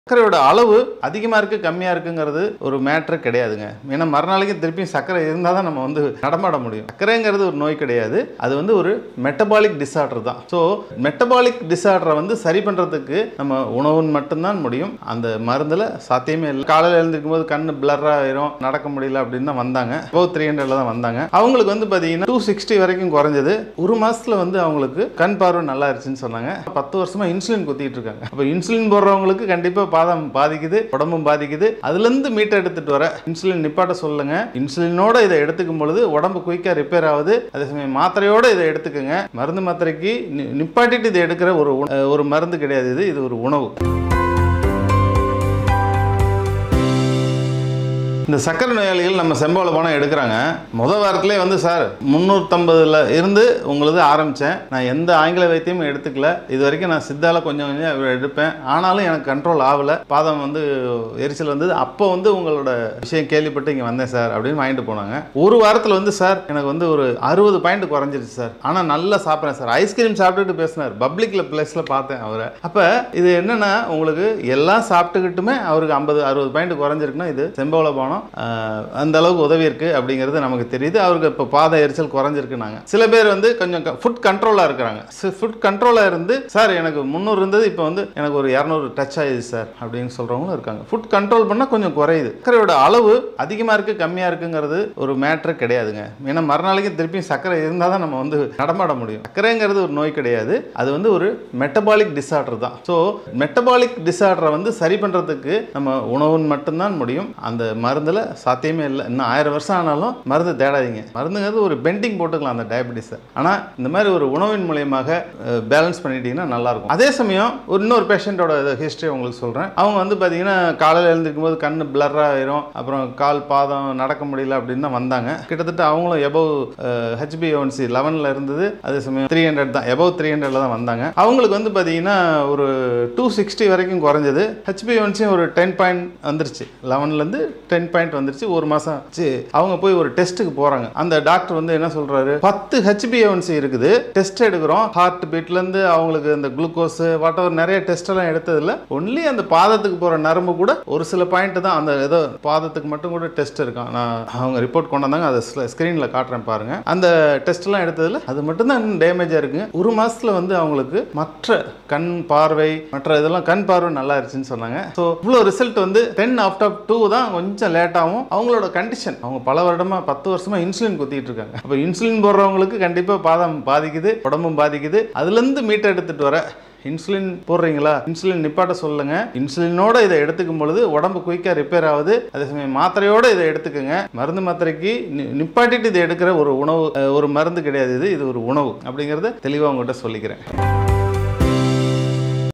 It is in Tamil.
சர்க்கரையோட அளவு அதிகமாக இருக்குது கம்மியாக இருக்குங்கிறது ஒரு மேட்ரு கிடையாதுங்க ஏன்னா மறுநாளைக்கு திருப்பியும் சர்க்கரை இருந்தால் தான் நம்ம வந்து நடமாட முடியும் சர்க்கரைங்கிறது ஒரு நோய் கிடையாது அது வந்து ஒரு மெட்டபாலிக் டிஸார்டர் தான் ஸோ மெட்டபாலிக் டிஸார்டரை வந்து சரி பண்ணுறதுக்கு நம்ம உணவுன்னு மட்டும்தான் முடியும் அந்த மருந்தில் சாத்தியமே இல்லை காலையில் எழுந்திருக்கும் போது கண்ணு பிளர் ஆயிரும் நடக்க முடியல அப்படின்னு தான் வந்தாங்க இப்போ த்ரீ ஹண்ட்ரட்ல தான் வந்தாங்க அவங்களுக்கு வந்து பார்த்தீங்கன்னா டூ சிக்ஸ்டி வரைக்கும் குறைஞ்சது ஒரு மாசத்துல வந்து அவங்களுக்கு கண் பார்வை நல்லா இருந்துச்சுன்னு சொன்னாங்க பத்து வருஷமா இன்சுலின் குத்திட்டு இருக்காங்க அப்போ இன்சுலின் போடுறவங்களுக்கு கண்டிப்பாக பாதம் பாதிக்குது உடம்பும் பாதிக்குது அதுலேருந்து மீட்டை எடுத்துட்டு வர இன்சுலின் நிப்பாட்ட சொல்லுங்க இன்சுலினோட இதை எடுத்துக்கும் பொழுது உடம்பு குயிக்காக ரிப்பேர் ஆகுது அதே சமயம் மாத்திரையோட இதை எடுத்துக்கோங்க மருந்து மாத்திரைக்கு நி- நிப்பாட்டிட்டு இதை எடுக்கிற ஒரு உண- ஒரு மருந்து கிடையாது இது இது ஒரு உணவு இந்த சக்கரை நோயாளிகள் நம்ம செம்போல பணம் எடுக்கிறாங்க முத வாரத்திலே வந்து சார் முந்நூற்றம்பதுல இருந்து உங்களுது ஆரம்பித்தேன் நான் எந்த ஆங்கில வைத்தியமும் எடுத்துக்கல இது வரைக்கும் நான் சித்தால கொஞ்சம் கொஞ்சம் எடுப்பேன் ஆனாலும் எனக்கு கண்ட்ரோல் ஆகலை பாதம் வந்து எரிச்சல் வந்தது அப்போ வந்து உங்களோட விஷயம் கேள்விப்பட்டு இங்கே வந்தேன் சார் அப்படின்னு வாங்கிட்டு போனாங்க ஒரு வாரத்தில் வந்து சார் எனக்கு வந்து ஒரு அறுபது பாயிண்ட் குறைஞ்சிருச்சு சார் ஆனால் நல்லா சாப்பிட்றேன் சார் ஐஸ்கிரீம் சாப்பிட்டுட்டு பேசினார் பப்ளிக்கில் பிளேஸில் பார்த்தேன் அவரை அப்போ இது என்னன்னா உங்களுக்கு எல்லாம் சாப்பிட்டுக்கிட்டுமே அவருக்கு ஐம்பது அறுபது பாயிண்ட் குறைஞ்சிருக்குன்னா இது செம்போல பானம் ஆஹ், அந்த அளவுக்கு உதவி இருக்கு அப்படிங்கிறது நமக்கு தெரியுது அவருக்கு இப்போ பாத எரிச்சல் குறைஞ்சிருக்குனாங்க சில பேர் வந்து கொஞ்சம் ஃபுட் கண்ட்ரோலாக இருக்கிறாங்க ஃபுட் கண்ட்ரோலாக இருந்து சார் எனக்கு முந்நூறு இருந்தது இப்போ வந்து எனக்கு ஒரு இரநூறு டச் ஆயிடுச்சு சார் அப்படின்னு சொல்கிறவங்களும் இருக்காங்க ஃபுட் கண்ட்ரோல் பண்ணால் கொஞ்சம் குறையுது சர்க்கரையோட அளவு அதிகமாக இருக்குது கம்மியாக இருக்குங்கிறது ஒரு மேட்ரு கிடையாதுங்க ஏன்னா மறுநாளைக்கு திருப்பியும் சர்க்கரை இருந்தால் தான் நம்ம வந்து நடமாட முடியும் சர்க்கரைங்கிறது ஒரு நோய் கிடையாது அது வந்து ஒரு மெட்டபாலிக் டிஸார்டர் தான் ஸோ மெட்டபாலிக் டிஸார்டரை வந்து சரி பண்ணுறதுக்கு நம்ம உணவுன்னு மட்டும்தான் முடியும் அந்த மருந்தில் சாத்தியமே இல்லை இன்னும் ஆயிரம் வருஷம் ஆனாலும் மருந்து தேடாதீங்க மருந்துங்கிறது ஒரு பெண்டிங் போட்டுக்கலாம் அந்த டயபெட்டிஸை ஆனால் இந்த மாதிரி ஒரு உணவின் மூலியமாக பேலன்ஸ் பண்ணிட்டீங்கன்னா நல்லாயிருக்கும் அதே சமயம் ஒரு இன்னொரு பேஷண்ட்டோட ஹிஸ்ட்ரி உங்களுக்கு சொல்கிறேன் அவங்க வந்து பார்த்தீங்கன்னா காலையில் எழுந்திருக்கும் போது கண்ணு பிளர் ஆயிரும் அப்புறம் கால் பாதம் நடக்க முடியல அப்படின்னு தான் வந்தாங்க கிட்டத்தட்ட அவங்களும் எபவ் ஹெச்பிஓன்சி லெவனில் இருந்தது அதே சமயம் த்ரீ ஹண்ட்ரட் தான் எபவ் த்ரீ ஹண்ட்ரட்ல தான் வந்தாங்க அவங்களுக்கு வந்து பார்த்தீங்கன்னா ஒரு டூ சிக்ஸ்டி வரைக்கும் குறைஞ்சது ஹெச்பிஓன்சி ஒரு டென் பாயிண்ட் வந்துருச்சு லெவன்லேருந்து டென் பாயிண்ட் வந்துருச்சு ஒரு மாதம் ஆச்சு அவங்க போய் ஒரு டெஸ்ட்டுக்கு போகிறாங்க அந்த டாக்டர் வந்து என்ன சொல்கிறாரு பத்து ஹெச்பிஓன்சி இருக்குது டெஸ்ட் எடுக்கிறோம் ஹார்ட் பீட்லேருந்து அவங்களுக்கு இந்த குளுக்கோஸ் வாட் எவர் நிறைய டெஸ்ட் எல்லாம் எடுத்ததில்ல ஒன்லி அந்த பாதத்துக்கு போகிற நரம்பு கூட ஒரு சில பாயிண்ட் தான் அந்த ஏதோ பாதத்துக்கு மட்டும் கூட டெஸ்ட் இருக்கான் நான் அவங்க ரிப்போர்ட் கொண்டு வந்தாங்க அதை ஸ்க்ரீனில் காட்டுறேன் பாருங்க அந்த டெஸ்ட் எல்லாம் எடுத்ததில் அது மட்டும் தான் டேமேஜாக இருக்குங்க ஒரு மாசத்துல வந்து அவங்களுக்கு மற்ற கண் பார்வை மற்ற இதெல்லாம் கண் பார்வை நல்லா இருந்துச்சுன்னு சொன்னாங்க ஸோ இவ்வளோ ரிசல்ட் வந்து டென் ஆஃப்டர் டூ தான் கொஞ்சம் லேட்டாகும் அவங்களோட கண்டிஷன் அவங்க பல வருடமா பத்து வருஷமா இன்சுலின் குத்திட்டு இருக்காங்க அப்போ இன்சுலின் போடுறவங்களுக்கு கண்டிப்பாக பாதம் பாதிக்குது உடம்பும் பாதிக்குது அதுலேருந்து மீட்டை எடுத்துட்டு வர இன்சுலின் போடுறீங்களா இன்சுலின் நிப்பாட்ட சொல்லுங்க இன்சுலினோட இதை எடுத்துக்கும் பொழுது உடம்பு குயிக்காக ரிப்பேர் ஆகுது அதே சமயம் மாத்திரையோட இதை எடுத்துக்கோங்க மருந்து மாத்திரைக்கு நி- நிப்பாட்டிட்டு இதை எடுக்கிற ஒரு உணவு அஹ், ஒரு மருந்து கிடையாது இது இது ஒரு உணவு அப்படிங்கிறத தெளிவாக உங்கள்கிட்ட சொல்லிக்கிறேன்